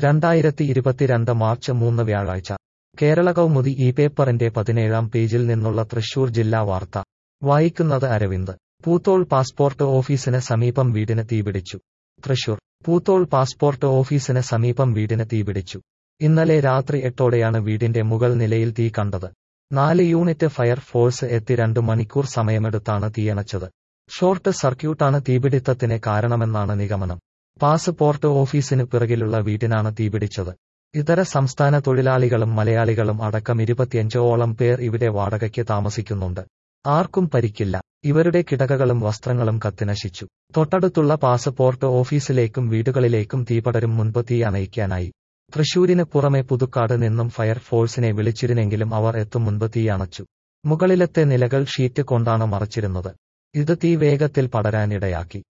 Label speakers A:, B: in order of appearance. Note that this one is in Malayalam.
A: രണ്ടായിരത്തി ഇരുപത്തിരണ്ട് മാർച്ച് മൂന്ന് വ്യാഴാഴ്ച കേരള കൗമുദി ഈ പേപ്പറിന്റെ പതിനേഴാം പേജിൽ നിന്നുള്ള തൃശൂർ ജില്ലാ വാർത്ത വായിക്കുന്നത് അരവിന്ദ് പൂത്തോൾ പാസ്പോർട്ട് ഓഫീസിന് സമീപം വീടിന് തീപിടിച്ചു തൃശൂർ പൂത്തോൾ പാസ്പോർട്ട് ഓഫീസിന് സമീപം വീടിന് തീപിടിച്ചു ഇന്നലെ രാത്രി എട്ടോടെയാണ് വീടിന്റെ മുകൾ നിലയിൽ തീ കണ്ടത് നാല് യൂണിറ്റ് ഫയർ ഫോഴ്സ് എത്തി രണ്ടു മണിക്കൂർ സമയമെടുത്താണ് തീയണച്ചത് ഷോർട്ട് സർക്യൂട്ടാണ് തീപിടിത്തത്തിന് കാരണമെന്നാണ് നിഗമനം പാസ്പോർട്ട് ഓഫീസിന് പിറകിലുള്ള വീടിനാണ് തീപിടിച്ചത് ഇതര സംസ്ഥാന തൊഴിലാളികളും മലയാളികളും അടക്കം ഇരുപത്തിയഞ്ചോളം പേർ ഇവിടെ വാടകയ്ക്ക് താമസിക്കുന്നുണ്ട് ആർക്കും പരിക്കില്ല ഇവരുടെ കിടകകളും വസ്ത്രങ്ങളും കത്തിനശിച്ചു തൊട്ടടുത്തുള്ള പാസ്പോർട്ട് ഓഫീസിലേക്കും വീടുകളിലേക്കും തീപടരും മുൻപ് തീ അണയിക്കാനായി തൃശൂരിന് പുറമെ പുതുക്കാട് നിന്നും ഫയർ ഫോഴ്സിനെ വിളിച്ചിരുന്നെങ്കിലും അവർ എത്തും മുൻപ് തീ അണച്ചു മുകളിലത്തെ നിലകൾ ഷീറ്റ് കൊണ്ടാണ് മറച്ചിരുന്നത് ഇത് തീ വേഗത്തിൽ പടരാനിടയാക്കി